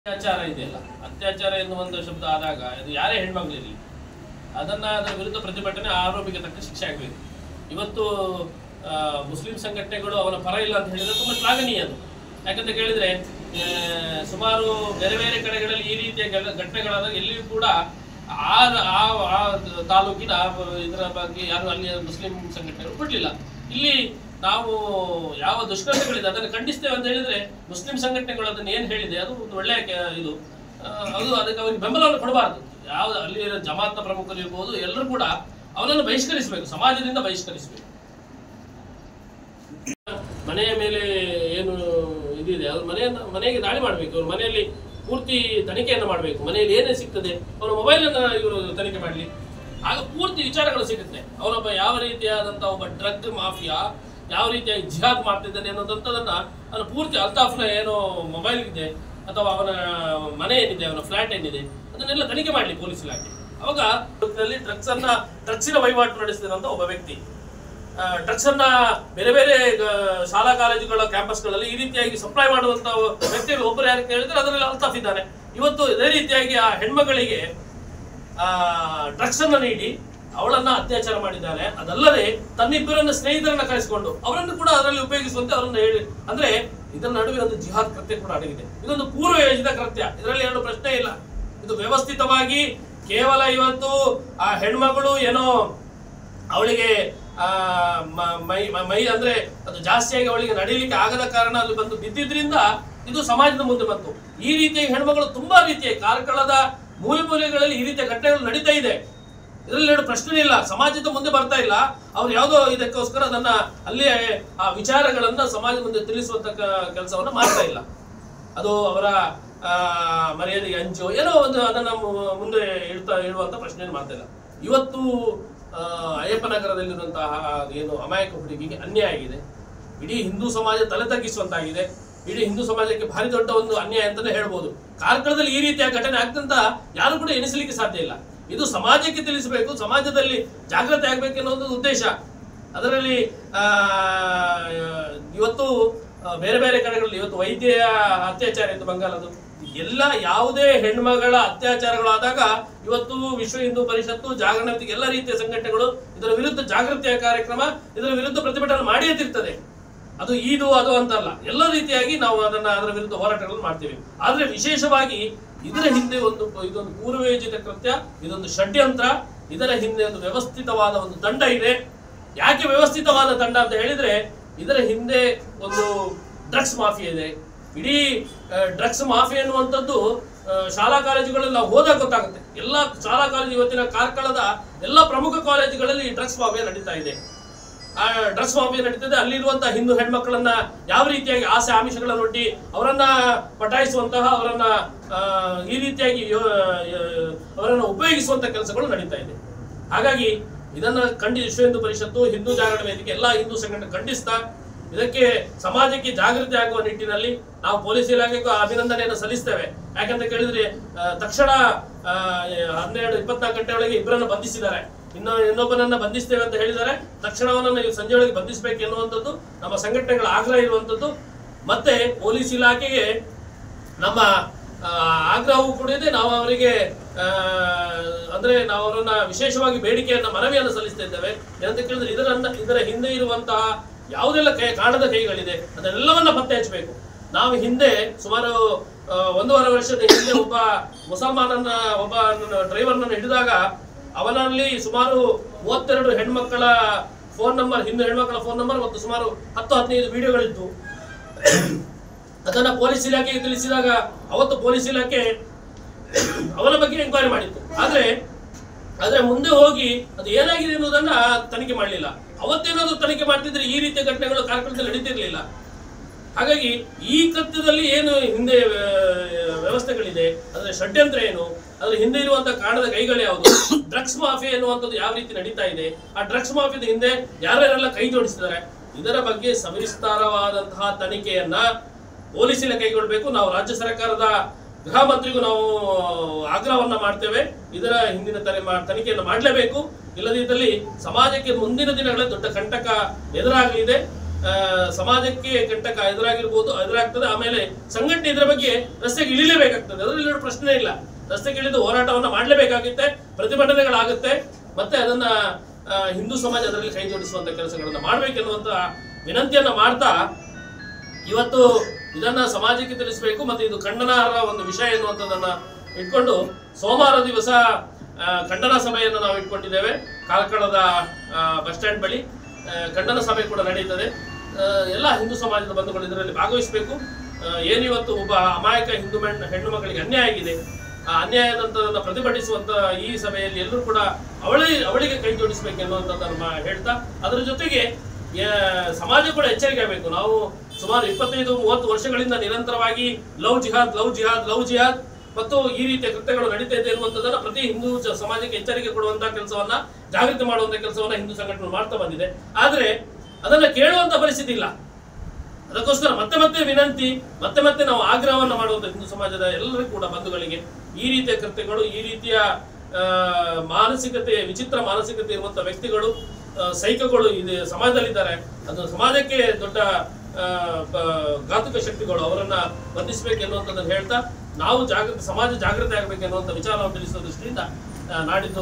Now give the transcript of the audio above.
ಅತ್ಯಾಚಾರ ಇದೆಯಲ್ಲ ಅತ್ಯಾಚಾರ ಎನ್ನುವಂತ ಶಬ್ದ ಆದಾಗ ಅದು ಯಾರೇ ಹೆಣ್ಮಗಳಿರಲಿ ಅದನ್ನ ಅದರ ವಿರುದ್ಧ ಪ್ರತಿಭಟನೆ ಆರೋಪಿಗೆ ತಕ್ಕ ಶಿಕ್ಷೆ ಆಗಬೇಕು ಇವತ್ತು ಆ, ಮುಸ್ಲಿಂ ಸಂಘಟನೆಗಳು ಅವನ ಪರ ಇಲ್ಲ ಅಂತ ಹೇಳಿದ್ರೆ ತುಂಬಾ ಶ್ಲಾಘನೀಯ ಅದು ಯಾಕಂತ ಕೇಳಿದ್ರೆ ಆ, ಸುಮಾರು ಬೇರೆ ಬೇರೆ ಕಡೆಗಳಲ್ಲಿ ಈ ರೀತಿಯ ಘಟ- ಘಟನೆಗಳಾದಾಗ ಎಲ್ಲಿಯೂ ಕೂಡ ಆ ಆ ಆ ತಾಲೂಕಿನ ಇದರ ಬಗ್ಗೆ ಯಾರು ಅಲ್ಲಿಯ ಮುಸ್ಲಿಂ ಸಂಘಟನೆಗಳು ಕೊಡ್ಲಿಲ್ಲ ಇಲ್ಲಿ ನಾವು ಯಾವ ದುಷ್ಕೃತ್ಯಗಳಿದೆ ಅದನ್ನು ಖಂಡಿಸ್ತೇವೆ ಅಂತ ಹೇಳಿದ್ರೆ ಮುಸ್ಲಿಂ ಸಂಘಟನೆಗಳು ಅದನ್ನ ಏನ್ ಹೇಳಿದೆ ಅದು ಒಂದು ಒಳ್ಳೆಯ ಕೆ- ಇದು ಆ, ಅದು ಅದಕ್ಕೆ ಅವರಿಗೆ ಬೆಂಬಲವನ್ನು ಕೊಡಬಾರದು ಯಾವ ಅಲ್ಲಿ ಜಮಾತ್ನ ಪ್ರಮುಖರು ಇರ್ಬೋದು ಎಲ್ಲರೂ ಕೂಡ ಅವನನ್ನು ಬಹಿಷ್ಕರಿಸಬೇಕು ಸಮಾಜದಿಂದ ಬಹಿಷ್ಕರಿಸಬೇಕು ಮನೆಯ ಮೇಲೆ ಏನು ಇದಿದೆ ಅದು ಮನೆಯನ್ನ ಮನೆಗೆ ದಾಳಿ ಮಾಡಬೇಕು ಅವ್ರ ಮನೆಯಲ್ಲಿ ಪೂರ್ತಿ ತನಿಖೆಯನ್ನು ಮಾಡಬೇಕು ಮನೆಯಲ್ಲಿ ಏನೇ ಸಿಗ್ತದೆ ಅವನ ಮೊಬೈಲ್ ಅನ್ನ ಇವರು ತನಿಖೆ ಮಾಡಲಿ ಆಗ ಪೂರ್ತಿ ವಿಚಾರಗಳು ಸಿಗುತ್ತೆ ಅವನೊಬ್ಬ ಯಾವ ರೀತಿಯಾದಂತಹ ಒಬ್ಬ ಡ್ರಗ್ ಮಾಫಿಯಾ ಯಾವ ರೀತಿಯಾಗಿ ಜಿಹಾದ್ ಮಾಡ್ತಿದ್ದಾನೆ ಅನ್ನೋದಂಥದನ್ನ ಅವನ ಪೂರ್ತಿ ಅಲ್ತಾಫ್ನ ಏನೋ ಮೊಬೈಲ್ ಇದೆ ಅಥವಾ ಅವನ ಮನೆ ಏನಿದೆ ಅವನ ಫ್ಲಾಟ್ ಏನಿದೆ ಅದನ್ನೆಲ್ಲ ತನಿಖೆ ಮಾಡಲಿ ಪೊಲೀಸ್ ಇಲಾಖೆ ಅವಾಗ ಡ್ರಗ್ಸ್ ಅನ್ನ ಡ್ರಗ್ಸಿನ ವಹಿವಾಟು ನಡೆಸಿದಂತ ಒಬ್ಬ ವ್ಯಕ್ತಿ ಡ್ರಗ್ಸ್ ಅನ್ನ ಬೇರೆ ಬೇರೆ ಆ, ಶಾಲಾ ಕಾಲೇಜುಗಳ ಕ್ಯಾಂಪಸ್ಗಳಲ್ಲಿ ಈ ರೀತಿಯಾಗಿ ಸಪ್ಲೈ ಮಾಡುವಂತ ವ್ಯಕ್ತಿಗಳು ಒಬ್ಬರು ಯಾರು ಕೇಳಿದ್ರೆ ಅದರಲ್ಲಿ ಅಲ್ತಾಫ್ ಇದ್ದಾನೆ ಇವತ್ತು ಇದೇ ರೀತಿಯಾಗಿ ಆ ಹೆಣ್ಮಗಳಿಗೆ ಡ್ರಗ್ಸ್ ಅನ್ನ ನೀಡಿ ಅವಳನ್ನ ಅತ್ಯಾಚಾರ ಮಾಡಿದ್ದಾನೆ ಅದಲ್ಲದೆ ತನ್ನಿಬ್ಬರನ್ನ ಸ್ನೇಹಿತರನ್ನ ಕರೆಸಿಕೊಂಡು ಅವರನ್ನು ಕೂಡ ಅದರಲ್ಲಿ ಉಪಯೋಗಿಸುವಂತೆ ಅವರನ್ನ ಹೇಳಿ ಅಂದ್ರೆ ಇದರ ನಡುವೆ ಒಂದು ಜಿಹಾದ್ ಕೃತ್ಯ ಕೂಡ ಅಡಗಿದೆ ಇದೊಂದು ಪೂರ್ವ ಯೋಜಿತ ಕೃತ್ಯ ಇದರಲ್ಲಿ ಎರಡು ಪ್ರಶ್ನೆ ಇಲ್ಲ ಇದು ವ್ಯವಸ್ಥಿತವಾಗಿ ಕೇವಲ ಇವತ್ತು ಆ ಹೆಣ್ಮಗಳು ಏನೋ ಅವಳಿಗೆ ಆ, ಮ- ಮೈ ಮ- ಮೈ ಅಂದ್ರೆ ಅದು ಜಾಸ್ತಿಯಾಗಿ ಅವಳಿಗೆ ನಡೀಲಿಕ್ಕೆ ಆಗದ ಕಾರಣ ಅಲ್ಲಿ ಬಂದು ಬಿದ್ದಿದ್ರಿಂದ ಇದು ಸಮಾಜದ ಮುಂದೆ ಬಂತು ಈ ರೀತಿಯ ಹೆಣ್ಮಗಳು ತುಂಬಾ ರೀತಿಯ ಕಾರ್ಕಳದ ಮೂಲೆ ಮೂಲೆಗಳಲ್ಲಿ ಈ ರೀತಿಯ ಘಟನೆಗಳು ನಡೀತಾ ಇದೆ ಇದರಲ್ಲಿ ಎರಡು ಪ್ರಶ್ನೆ ಇಲ್ಲ ಸಮಾಜದ ಮುಂದೆ ಬರ್ತಾ ಇಲ್ಲ ಅವ್ರು ಯಾವುದೋ ಇದಕ್ಕೋಸ್ಕರ ಅದನ್ನ ಅಲ್ಲಿ ಆ ವಿಚಾರಗಳನ್ನ ಸಮಾಜದ ಮುಂದೆ ತಿಳಿಸುವಂತ ಕೆಲಸವನ್ನ ಮಾಡ್ತಾ ಇಲ್ಲ ಅದು ಅವರ ಆ, ಮರ್ಯಾದೆಗೆ ಅಂಚು ಏನೋ ಒಂದು ಅದನ್ನ ಮು- ಮುಂದೆ ಇಡ್ತಾ ಇಡುವಂತ ಪ್ರಶ್ನೆ ಮಾಡ್ತಾ ಇಲ್ಲ ಇವತ್ತು ಆ, ಅಯ್ಯಪ್ಪ ನಗರದಲ್ಲಿರುವಂತಹ ಏನು ಅಮಾಯಕ ಹುಡುಗಿಗೆ ಅನ್ಯಾಯ ಆಗಿದೆ ಇಡೀ ಹಿಂದೂ ಸಮಾಜ ತಲೆ ತಗ್ಗಿಸುವಂತಾಗಿದೆ ಇಡೀ ಹಿಂದೂ ಸಮಾಜಕ್ಕೆ ಭಾರಿ ದೊಡ್ಡ ಒಂದು ಅನ್ಯಾಯ ಅಂತಾನೆ ಹೇಳ್ಬೋದು ಕಾರ್ಕಳದಲ್ಲಿ ಈ ರೀತಿಯ ಘಟನೆ ಆಗ್ತಂತ ಯಾರು ಕೂಡ ಎನಿಸಲಿಕ್ಕೆ ಸಾಧ್ಯ ಇಲ್ಲ ಇದು ಸಮಾಜಕ್ಕೆ ತಿಳಿಸಬೇಕು ಸಮಾಜದಲ್ಲಿ ಜಾಗೃತಿ ಆಗ್ಬೇಕು ಅನ್ನೋ ಒಂದು ಉದ್ದೇಶ ಅದರಲ್ಲಿ ಆ, ಇವತ್ತು ಆ, ಬೇರೆ ಬೇರೆ ಕಡೆಗಳಲ್ಲಿ ಇವತ್ತು ವೈದ್ಯ ಅತ್ಯಾಚಾರ ಇತ್ತು ಬಂಗಾಲದು ಎಲ್ಲ ಯಾವುದೇ ಹೆಣ್ಮಗಳ ಅತ್ಯಾಚಾರಗಳಾದಾಗ ಇವತ್ತು ವಿಶ್ವ ಹಿಂದೂ ಪರಿಷತ್ತು ಜಾಗರಣ ವೇದಿಕೆ ಎಲ್ಲ ರೀತಿಯ ಸಂಘಟನೆಗಳು ಇದರ ವಿರುದ್ಧ ಜಾಗೃತಿಯ ಕಾರ್ಯಕ್ರಮ ಇದರ ವಿರುದ್ಧ ಪ್ರತಿಭಟನೆ ಮಾಡಿಯೇ ತಿರ್ತದೆ ಅದು ಇದು ಅದು ಅಂತಲ್ಲ ಎಲ್ಲ ರೀತಿಯಾಗಿ ನಾವು ಅದನ್ನ ಅದರ ವಿರುದ್ಧ ಹೋರಾಟಗಳನ್ನು ಮಾಡ್ತೀವಿ ಆದ್ರೆ ವಿಶೇಷವಾಗಿ ಇದರ ಹಿಂದೆ ಒಂದು ಇದೊಂದು ಪೂರ್ವಯೋಜಿತ ಕೃತ್ಯ ಇದೊಂದು ಷಡ್ಯಂತ್ರ ಇದರ ಹಿಂದೆ ಒಂದು ವ್ಯವಸ್ಥಿತವಾದ ಒಂದು ದಂಡ ಇದೆ ಯಾಕೆ ವ್ಯವಸ್ಥಿತವಾದ ದಂಡ ಅಂತ ಹೇಳಿದ್ರೆ ಇದರ ಹಿಂದೆ ಒಂದು ಡ್ರಗ್ಸ್ ಮಾಫಿಯಾ ಇದೆ ಇಡೀ ಡ್ರಗ್ಸ್ ಮಾಫಿಯಾ ಎನ್ನುವಂಥದ್ದು ಆ, ಶಾಲಾ ಕಾಲೇಜುಗಳಲ್ಲಿ ನಾವು ಹೋದಾಗ ಗೊತ್ತಾಗುತ್ತೆ ಎಲ್ಲ ಶಾಲಾ ಕಾಲೇಜು ಇವತ್ತಿನ ಕಾರ್ಕಳದ ಎಲ್ಲ ಪ್ರಮುಖ ಕಾಲೇಜುಗಳಲ್ಲಿ ಡ್ರಗ್ಸ್ ಮಾಫಿಯಾ ನಡೀತಾ ಇದೆ ಆ ಡ್ರಗ್ಸ್ ಮಾಫಿಯಾ ನಡೀತದೆ ಅಲ್ಲಿರುವಂತಹ ಹಿಂದೂ ಹೆಣ್ಮಕ್ಳನ್ನ ಯಾವ ರೀತಿಯಾಗಿ ಆಸೆ ಆಮಿಷಗಳನ್ನು ಒಡ್ಡಿ ಅವರನ್ನ ಪಟಾಯಿಸುವಂತಹ ಅವರನ್ನ ಆ, ಈ ರೀತಿಯಾಗಿ ಯೋ- ಯೋ- ಅವರನ್ನ ಉಪಯೋಗಿಸುವಂತ ಕೆಲಸಗಳು ನಡೀತಾ ಇದೆ ಹಾಗಾಗಿ ಇದನ್ನ ಖಂಡಿ ವಿಶ್ವ ಹಿಂದೂ ಪರಿಷತ್ತು ಹಿಂದೂ ಜಾಗರಣ ವೇದಿಕೆ ಎಲ್ಲ ಹಿಂದೂ ಸಂಘಟನೆ ಖಂಡಿಸ್ತಾ ಇದಕ್ಕೆ ಸಮಾಜಕ್ಕೆ ಜಾಗೃತಿ ಆಗುವ ನಿಟ್ಟಿನಲ್ಲಿ ನಾವು ಪೊಲೀಸ್ ಇಲಾಖೆಗೂ ಅಭಿನಂದನೆಯನ್ನು ಸಲ್ಲಿಸ್ತೇವೆ ಯಾಕಂತ ಕೇಳಿದ್ರೆ ಆ, ತಕ್ಷಣ ಆ, ಹನ್ನೆರಡು ಇಪ್ಪತ್ನಾಲ್ಕು ಗಂಟೆ ಒಳಗೆ ಇಬ್ಬರನ್ನು ಬಂಧಿಸಿದ್ದಾರೆ ಇನ್ನು ಇನ್ನೊಬ್ಬನನ್ನ ಬಂಧಿಸ್ತೇವೆ ಅಂತ ಹೇಳಿದ್ದಾರೆ ತಕ್ಷಣ ಅವನನ್ನು ಈ ಸಂಜೆ ಒಳಗೆ ಬಂಧಿಸಬೇಕು ಎನ್ನುವಂಥದ್ದು ನಮ್ಮ ಸಂಘಟನೆಗಳ ಆಗ್ರಹ ಇರುವಂಥದ್ದು ಮತ್ತೆ ಪೊಲೀಸ್ ಇಲಾಖೆಗೆ ನಮ್ಮ ಆ, ಆಗ್ರಹವೂ ಕೂಡ ಇದೆ ನಾವು ಅವರಿಗೆ ಆ, ಅಂದ್ರೆ ನಾವು ಅವರನ್ನ ವಿಶೇಷವಾಗಿ ಬೇಡಿಕೆಯನ್ನ ಮನವಿಯನ್ನು ಸಲ್ಲಿಸ್ತಾ ಇದ್ದೇವೆ ಏನಂತ ಕೇಳಿದ್ರೆ ಇದರನ್ನ ಇದರ ಹಿಂದೆ ಇರುವಂತಹ ಯಾವುದೆಲ್ಲ ಕೈ ಕಾಣದ ಕೈಗಳಿದೆ ಅದನ್ನೆಲ್ಲವನ್ನ ಪತ್ತೆ ಹಚ್ಚಬೇಕು ನಾವು ಹಿಂದೆ ಸುಮಾರು ಆ, ಒಂದೂವರೆ ವರ್ಷದ ಹಿಂದೆ ಒಬ್ಬ ಮುಸಲ್ಮಾನನ ಒಬ್ಬ ಡ್ರೈವರ್ನನ್ನು ಹಿಡಿದಾಗ ಅವನಲ್ಲಿ ಸುಮಾರು ಮೂವತ್ತೆರಡು ಹೆಣ್ಮಕ್ಕಳ ಫೋನ್ ನಂಬರ್ ಹಿಂದೂ ಹೆಣ್ಮಕ್ಕಳ ಫೋನ್ ನಂಬರ್ ಮತ್ತು ಸುಮಾರು ಹತ್ತು ಹದಿನೈದು ವಿಡಿಯೋಗಳಿತ್ತು ಅದನ್ನ ಪೊಲೀಸ್ ಇಲಾಖೆಗೆ ತಿಳಿಸಿದಾಗ ಅವತ್ತು ಪೊಲೀಸ್ ಇಲಾಖೆ ಅವನ ಬಗ್ಗೆ ಎಂಕ್ವೈರಿ ಮಾಡಿತ್ತು ಆದ್ರೆ ಆದ್ರೆ ಮುಂದೆ ಹೋಗಿ ಅದು ಏನಾಗಿದೆ ಎನ್ನುವುದನ್ನ ತನಿಖೆ ಮಾಡಲಿಲ್ಲ ಅವತ್ತೇನಾದ್ರೂ ತನಿಖೆ ಮಾಡ್ತಿದ್ರೆ ಈ ರೀತಿಯ ಘಟನೆಗಳು ಕಾರ್ಯಕ್ರಮದಲ್ಲಿ ನಡೀತಿರ್ಲಿಲ್ಲ ಹಾಗಾಗಿ ಈ ಕೃತ್ಯದಲ್ಲಿ ಏನು ಹಿಂದೆ ಆ, ವ್ಯವಸ್ಥೆಗಳಿದೆ ಅಂದ್ರೆ ಷಡ್ಯಂತ್ರ ಏನು ಅದ್ರ ಹಿಂದೆ ಇರುವಂತಹ ಕಾರಣದ ಕೈಗಳು ಯಾವುದು ಡ್ರಗ್ಸ್ ಮಾಫಿಯಾ ಎನ್ನುವಂಥದ್ದು ಯಾವ ರೀತಿ ನಡೀತಾ ಇದೆ ಆ ಡ್ರಗ್ಸ್ ಮಾಫಿಯಾದ ಹಿಂದೆ ಯಾರ್ಯಾರೆಲ್ಲ ಕೈ ಜೋಡಿಸಿದ್ದಾರೆ ಇದರ ಬಗ್ಗೆ ಸವಿಸ್ತಾರವಾದಂತಹ ತನಿಖೆಯನ್ನ ಪೊಲೀಸಿನ ಕೈಗೊಳ್ಳಬೇಕು ನಾವು ರಾಜ್ಯ ಸರ್ಕಾರದ ಗೃಹ ಮಂತ್ರಿಗೂ ನಾವು ಆಗ್ರಹವನ್ನ ಮಾಡ್ತೇವೆ ಇದರ ಹಿಂದಿನ ತನಿ ಮಾ- ತನಿಖೆಯನ್ನು ಮಾಡಲೇಬೇಕು ಇಲ್ಲದಿದ್ದಲ್ಲಿ ಸಮಾಜಕ್ಕೆ ಮುಂದಿನ ದಿನಗಳಲ್ಲಿ ದೊಡ್ಡ ಕಂಟಕ ಎದುರಾಗಲಿದೆ ಆ, ಸಮಾಜಕ್ಕೆ ಕಂಟಕ ಎದುರಾಗಿರ್ಬೋದು ಎದುರಾಗ್ತದೆ ಆಮೇಲೆ ಸಂಘಟನೆ ಇದರ ಬಗ್ಗೆ ರಸ್ತೆಗೆ ಇಳಿಲೇಬೇಕಾಗ್ತದೆ ಅದರಲ್ಲಿ ಎರಡು ಪ್ರಶ್ನೆ ಇಲ್ಲ ರಸ್ತೆಗೆ ಇಳಿದು ಹೋರಾಟವನ್ನ ಮಾಡಲೇಬೇಕಾಗುತ್ತೆ ಪ್ರತಿಭಟನೆಗಳಾಗುತ್ತೆ ಮತ್ತೆ ಅದನ್ನ ಆ, ಹಿಂದೂ ಸಮಾಜ ಅದರಲ್ಲಿ ಕೈ ಜೋಡಿಸುವಂತ ಕೆಲಸಗಳನ್ನ ಮಾಡ್ಬೇಕೆನ್ನುವಂತ ವಿನಂತಿಯನ್ನ ಮಾಡ್ತಾ ಇವತ್ತು ಇದನ್ನ ಸಮಾಜಕ್ಕೆ ತಿಳಿಸಬೇಕು ಮತ್ತೆ ಇದು ಖಂಡನಾರ್ಹ ಒಂದು ವಿಷಯ ಎನ್ನುವಂಥದ್ದನ್ನ ಇಟ್ಕೊಂಡು ಸೋಮವಾರ ದಿವಸ ಆ, ಖಂಡನ ಸಭೆಯನ್ನು ನಾವು ಇಟ್ಕೊಂಡಿದ್ದೇವೆ ಕಾರ್ಕಳದ ಬಸ್ ಸ್ಟ್ಯಾಂಡ್ ಬಳಿ ಆ, ಖಂಡನ ಸಭೆ ಕೂಡ ನಡೆಯುತ್ತದೆ ಆ, ಎಲ್ಲ ಹಿಂದೂ ಸಮಾಜದ ಬಂಧುಗಳು ಇದರಲ್ಲಿ ಭಾಗವಹಿಸಬೇಕು ಆ, ಏನಿವತ್ತು ಒಬ್ಬ ಅಮಾಯಕ ಹಿಂದೂ ಹೆಣ್ಣು ಹೆಣ್ಣು ಮಕ್ಕಳಿಗೆ ಅನ್ಯಾಯ ಆಗಿದೆ ಆ ಅನ್ಯಾಯದಂತದನ್ನ ಪ್ರತಿಭಟಿಸುವಂತ ಈ ಸಭೆಯಲ್ಲಿ ಎಲ್ಲರೂ ಕೂಡ ಅವಳಿ ಅವಳಿಗೆ ಕೈ ಜೋಡಿಸಬೇಕು ಎನ್ನುವಂಥದ್ದನ್ನು ಮಾ- ಹೇಳ್ತಾ ಅದರ ಜೊತೆಗೆ ಯಾ- ಸಮಾಜ ಕೂಡ ಎಚ್ಚರಿಕೆ ಆಗಬೇಕು ನಾವು ಸುಮಾರು ಇಪ್ಪತ್ತೈದು ಮೂವತ್ತು ವರ್ಷಗಳಿಂದ ನಿರಂತರವಾಗಿ love jihad love jihad love jihad ಮತ್ತು ಈ ರೀತಿಯ ಕೃತ್ಯಗಳು ನಡೀತಾ ಇದೆ ಎನ್ನುವಂಥದ್ದನ್ನ ಪ್ರತಿ ಹಿಂದೂ ಜ- ಸಮಾಜಕ್ಕೆ ಎಚ್ಚರಿಕೆ ಕೊಡುವಂತಹ ಕೆಲಸವನ್ನ ಜಾಗೃತಿ ಮಾಡುವಂತ ಕೆಲಸವನ್ನ ಹಿಂದೂ ಸಂಘಟನೆ ಮಾಡ್ತಾ ಬಂದಿದೆ ಆದ್ರೆ ಅದನ್ನ ಕೇಳುವಂತ ಪರಿಸ್ಥಿತಿ ಇಲ್ಲ ಅದಕ್ಕೋಸ್ಕರ ಮತ್ತೆ ಮತ್ತೆ ವಿನಂತಿ ಮತ್ತೆ ಮತ್ತೆ ನಾವು ಆಗ್ರಹವನ್ನು ಮಾಡುವಂತ ಹಿಂದೂ ಸಮಾಜದ ಎಲ್ಲರಿಗೂ ಕೂಡ ಬಂಧುಗಳಿಗೆ ಈ ರೀತಿಯ ಕೃತ್ಯಗಳು ಈ ರೀತಿಯ ಆ, ಮಾನಸಿಕತೆ ವಿಚಿತ್ರ ಮಾನಸಿಕತೆ ಇರುವಂತ ವ್ಯಕ್ತಿಗಳು ಆ, ಸೈಕಗಳು ಇದೆ ಸಮಾಜದಲ್ಲಿದ್ದಾರೆ ಅದು ಸಮಾಜಕ್ಕೆ ದೊಡ್ಡ ಆ, ಪ- ಘಾತಕ ಶಕ್ತಿಗಳು ಅವರನ್ನ ಬಂಧಿಸಬೇಕು ಎನ್ನುವಂಥದ್ದನ್ನು ಹೇಳ್ತಾ ನಾವು ಜಾಗೃತಿ ಸಮಾಜ ಜಾಗೃತಿ ಆಗಬೇಕು ಎನ್ನುವಂಥ ವಿಚಾರವನ್ನು ತಿಳಿಸುವ ದೃಷ್ಟಿಯಿಂದ ಆ, ನಾಡಿದ್ದು